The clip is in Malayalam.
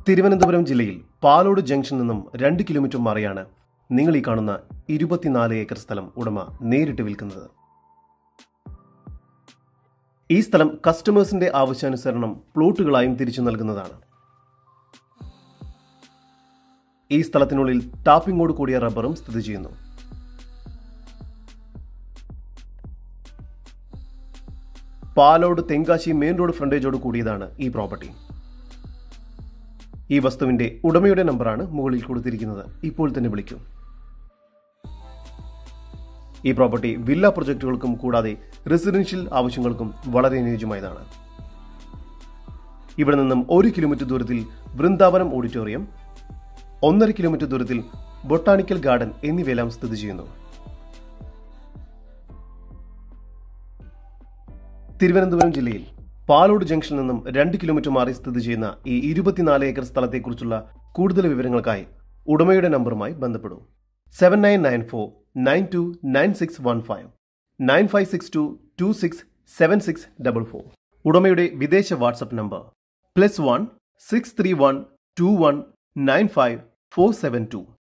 തിരുവനന്തപുരം ജില്ലയിൽ പാലോട് ജംഗ്ഷനിൽ നിന്നും രണ്ട് കിലോമീറ്റർ മാറിയാണ് നിങ്ങൾ ഈ കാണുന്ന ഇരുപത്തിനാല് ഏക്കർ സ്ഥലം ഉടമ നേരിട്ട് വിൽക്കുന്നത് ഈ സ്ഥലം കസ്റ്റമേഴ്സിന്റെ ആവശ്യാനുസരണം പ്ലോട്ടുകളായും തിരിച്ചു നൽകുന്നതാണ് ഈ സ്ഥലത്തിനുള്ളിൽ ടാപ്പിങ്ങോട് കൂടിയ റബ്ബറും സ്ഥിതി ചെയ്യുന്നു പാലോട് തെങ്കാശി മെയിൻ റോഡ് ഫ്രണ്ടേജോട് കൂടിയതാണ് ഈ പ്രോപ്പർട്ടി ഈ വസ്തുവിന്റെ ഉടമയുടെ നമ്പറാണ് മുകളിൽ കൊടുത്തിരിക്കുന്നത് ഇപ്പോൾ തന്നെ വിളിക്കൂ ഈ പ്രോപ്പർട്ടി വില്ല പ്രൊജക്ടുകൾക്കും കൂടാതെ റെസിഡൻഷ്യൽ ആവശ്യങ്ങൾക്കും വളരെ അനുയോജ്യമായതാണ് ഇവിടെ നിന്നും ഒരു കിലോമീറ്റർ ദൂരത്തിൽ വൃന്ദാവനം ഓഡിറ്റോറിയം ഒന്നര കിലോമീറ്റർ ദൂരത്തിൽ ബൊട്ടാണിക്കൽ ഗാർഡൻ എന്നിവയെല്ലാം സ്ഥിതി ചെയ്യുന്നു തിരുവനന്തപുരം ജില്ലയിൽ പാലോട് ജംഗ്ഷനിൽ നിന്നും രണ്ട് കിലോമീറ്റർ മാറി സ്ഥിതി ചെയ്യുന്ന ഈ ഇരുപത്തിനാല് ഏക്കർ സ്ഥലത്തെക്കുറിച്ചുള്ള കൂടുതൽ വിവരങ്ങൾക്കായി ഉടമയുടെ നമ്പറുമായി ബന്ധപ്പെടൂ seven nine nine four nine two nine six one five nine five six two two six seven six double four ഉടമയുടെ വിദേശ WhatsApp number plus one six three one two one nine five four seven to